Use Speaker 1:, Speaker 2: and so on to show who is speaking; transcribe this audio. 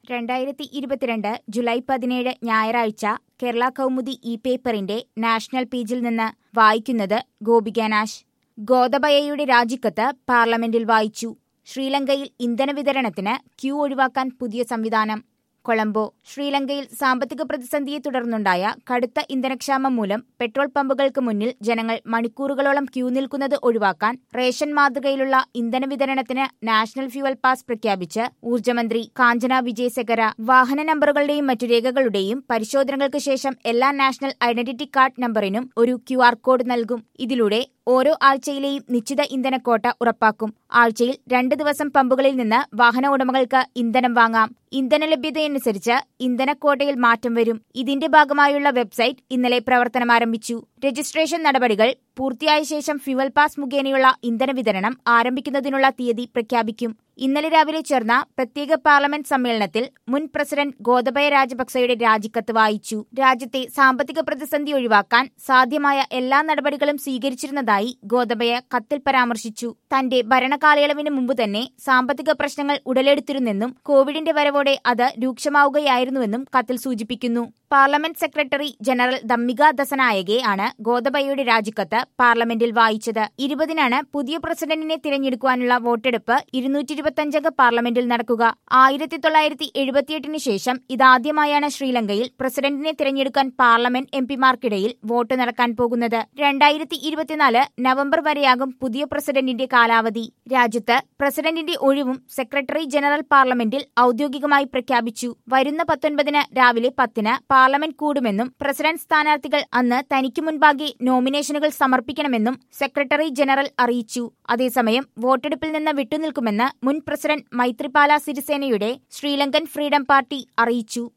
Speaker 1: രണ്ടായിരത്തി ഇരുപത്തിരണ്ട് ജൂലൈ പതിനേഴ് ഞായറാഴ്ച കേരള കൗമുദി ഇ പേപ്പറിന്റെ നാഷണൽ പേജിൽ നിന്ന് വായിക്കുന്നത് ഗോപിക നാശ് ഗോതബയയുടെ രാജിക്കത്ത് പാർലമെന്റിൽ വായിച്ചു ശ്രീലങ്കയിൽ ഇന്ധന വിതരണത്തിന് ക്യൂ ഒഴിവാക്കാൻ പുതിയ സംവിധാനം കൊളംബോ ശ്രീലങ്കയിൽ സാമ്പത്തിക പ്രതിസന്ധിയെ തുടർന്നുണ്ടായ കടുത്ത ഇന്ധനക്ഷാമം മൂലം പെട്രോൾ പമ്പുകൾക്ക് മുന്നിൽ ജനങ്ങൾ മണിക്കൂറുകളോളം ക്യൂ നിൽക്കുന്നത് ഒഴിവാക്കാൻ റേഷൻ മാതൃകയിലുള്ള ഇന്ധന വിതരണത്തിന് നാഷണൽ ഫ്യൂവൽ പാസ് പ്രഖ്യാപിച്ച് ഊർജ്ജമന്ത്രി കാഞ്ചന വിജയശേഖര വാഹന നമ്പറുകളുടെയും മറ്റു രേഖകളുടെയും പരിശോധനകൾക്ക് ശേഷം എല്ലാ നാഷണൽ ഐഡന്റിറ്റി കാർഡ് നമ്പറിനും ഒരു ക്യു കോഡ് നൽകും ഇതിലൂടെ ഓരോ ആഴ്ചയിലെയും നിശ്ചിത ഇന്ധനക്കോട്ട ഉറപ്പാക്കും ആഴ്ചയിൽ രണ്ട് ദിവസം പമ്പുകളിൽ നിന്ന് വാഹന ഉടമകൾക്ക് ഇന്ധനം വാങ്ങാം ഇന്ധന ലഭ്യതയനുസരിച്ച് ഇന്ധനക്കോട്ടയിൽ മാറ്റം വരും ഇതിന്റെ ഭാഗമായുള്ള വെബ്സൈറ്റ് ഇന്നലെ പ്രവർത്തനം ആരംഭിച്ചു രജിസ്ട്രേഷൻ നടപടികൾ പൂർത്തിയായ ശേഷം ഫ്യുവൽ പാസ് മുഖേനയുള്ള ഇന്ധന വിതരണം ആരംഭിക്കുന്നതിനുള്ള തീയതി പ്രഖ്യാപിക്കും ഇന്നലെ രാവിലെ ചേർന്ന പ്രത്യേക പാർലമെന്റ് സമ്മേളനത്തിൽ മുൻ പ്രസിഡന്റ് ഗോതബയ രാജപക്സെയുടെ രാജിക്കത്ത് വായിച്ചു രാജ്യത്തെ സാമ്പത്തിക പ്രതിസന്ധി ഒഴിവാക്കാൻ സാധ്യമായ എല്ലാ നടപടികളും സ്വീകരിച്ചിരുന്നതായി ഗോതബയ കത്തിൽ പരാമർശിച്ചു തന്റെ ഭരണകാലയളവിന് മുമ്പ് തന്നെ സാമ്പത്തിക പ്രശ്നങ്ങൾ ഉടലെടുത്തിരുന്നെന്നും കോവിഡിന്റെ വരവോടെ അത് രൂക്ഷമാവുകയായിരുന്നുവെന്നും കത്തിൽ സൂചിപ്പിക്കുന്നു parliament secretary general Dhammika Dassanayake ആണ് ഗോതബയയുടെ രാജിക്കത്ത് പാർലമെന്റിൽ വായിച്ചത് ഇരുപതിനാണ് പുതിയ പ്രസിഡന്റിനെ തിരഞ്ഞെടുക്കുവാനുള്ള വോട്ടെടുപ്പ് ഇരുന്നൂറ്റി ഇരുപത്തിയഞ്ചംഗ പാർലമെന്റിൽ നടക്കുക ആയിരത്തി തൊള്ളായിരത്തി എഴുപത്തിയെട്ടിന് ശേഷം ഇതാദ്യമായാണ് ശ്രീലങ്കയിൽ പ്രസിഡന്റിനെ തിരഞ്ഞെടുക്കാൻ പാർലമെന്റ് എം പിമാർക്കിടയിൽ വോട്ട് നടക്കാൻ പോകുന്നത് രണ്ടായിരത്തി ഇരുപത്തിനാല് നവംബർ വരെയാകും പുതിയ പ്രസിഡന്റിന്റെ കാലാവധി രാജ്യത്ത് പ്രസിഡന്റിന്റെ ഒഴിവും സെക്രട്ടറി ജനറൽ പാർലമെന്റിൽ ഔദ്യോഗികമായി പ്രഖ്യാപിച്ചു വരുന്ന പത്തൊൻപതിന് രാവിലെ പത്തിന് പാർലമെന്റ് കൂടുമെന്നും പ്രസിഡന്റ് സ്ഥാനാർത്ഥികൾ അന്ന് തനിക്ക് മുൻപാകെ നോമിനേഷനുകൾ സമർപ്പിക്കണമെന്നും സെക്രട്ടറി ജനറൽ അറിയിച്ചു അതേസമയം വോട്ടെടുപ്പിൽ നിന്ന് വിട്ടുനിൽക്കുമെന്ന് മുൻ പ്രസിഡന്റ് മൈത്രിപാല സിരിസേനയുടെ ശ്രീലങ്കൻ ഫ്രീഡം പാർട്ടി അറിയിച്ചു